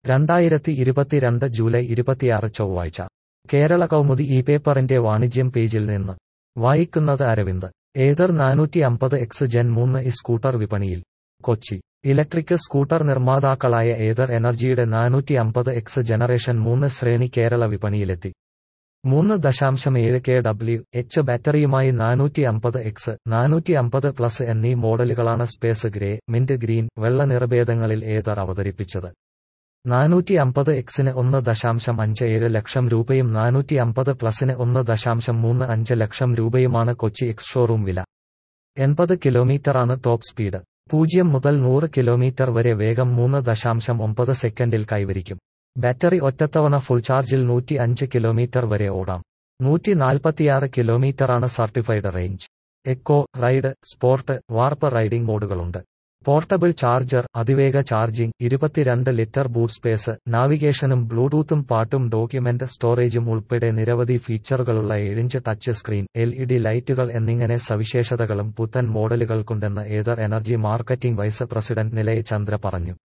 രണ്ടായിരത്തി ഇരുപത്തിരണ്ട് ജൂലൈ ഇരുപത്തിയാറ് ചൊവ്വാഴ്ച കേരള കൗമുദി ഈ പേപ്പറിന്റെ വാണിജ്യം പേജിൽ നിന്ന് വായിക്കുന്നത് അരവിന്ദ് ഏതർ നാനൂറ്റി അമ്പത് എക്സ് ജെൻ മൂന്ന് ഇ സ്കൂട്ടർ വിപണിയിൽ കൊച്ചി ഇലക്ട്രിക് സ്കൂട്ടർ നിർമ്മാതാക്കളായ ഏതർ എനർജിയുടെ നാനൂറ്റി അമ്പത് എക്സ് ജനറേഷൻ മൂന്ന് ശ്രേണി കേരള വിപണിയിലെത്തി മൂന്ന് ദശാംശം ഏഴ് കെ ഡബ്ല്യു എച്ച് ബാറ്ററിയുമായി നാനൂറ്റി അമ്പത് എക്സ് നാനൂറ്റി അമ്പത് പ്ലസ് എന്നീ മോഡലുകളാണ് സ്പേസ് ഗ്രേ മിന്റ് ഗ്രീൻ വെള്ള നിറഭേദങ്ങളിൽ ഏതർ അവതരിപ്പിച്ചത് നാനൂറ്റി അമ്പത് എക്സിന് ഒന്ന് ദശാംശം അഞ്ച് ഏഴ് ലക്ഷം രൂപയും നാനൂറ്റി അമ്പത് പ്ലസിന് ഒന്ന് ദശാംശം മൂന്ന് അഞ്ച് ലക്ഷം രൂപയുമാണ് കൊച്ചി എക്സ് ഷോറൂം വില എൺപത് കിലോമീറ്ററാണ് ടോപ്പ് സ്പീഡ് പൂജ്യം മുതൽ നൂറ് കിലോമീറ്റർ വരെ വേഗം മൂന്ന് ദശാംശം ഒമ്പത് സെക്കൻഡിൽ കൈവരിക്കും ബാറ്ററി ഒറ്റത്തവണ ഫുൾ ചാർജിൽ നൂറ്റി അഞ്ച് കിലോമീറ്റർ വരെ ഓടാം നൂറ്റി നാൽപ്പത്തിയാറ് കിലോമീറ്ററാണ് certified range eco ride sport warp riding മോഡുകളുണ്ട് പോർട്ടബിൾ ചാർജർ അതിവേഗ ചാർജിംഗ് ഇരുപത്തിരണ്ട് ലിറ്റർ ബൂട്ട് സ്പേസ് നാവിഗേഷനും ബ്ലൂടൂത്തും പാട്ടും ഡോക്യുമെന്റ് സ്റ്റോറേജും ഉൾപ്പെടെ നിരവധി ഫീച്ചറുകളുള്ള ഏഴിഞ്ച് touch screen L E D ലൈറ്റുകൾ എന്നിങ്ങനെ സവിശേഷതകളും പുത്തൻ മോഡലുകൾക്കുണ്ടെന്ന് Ather energy marketing vice president Nilaya Chandra പറഞ്ഞു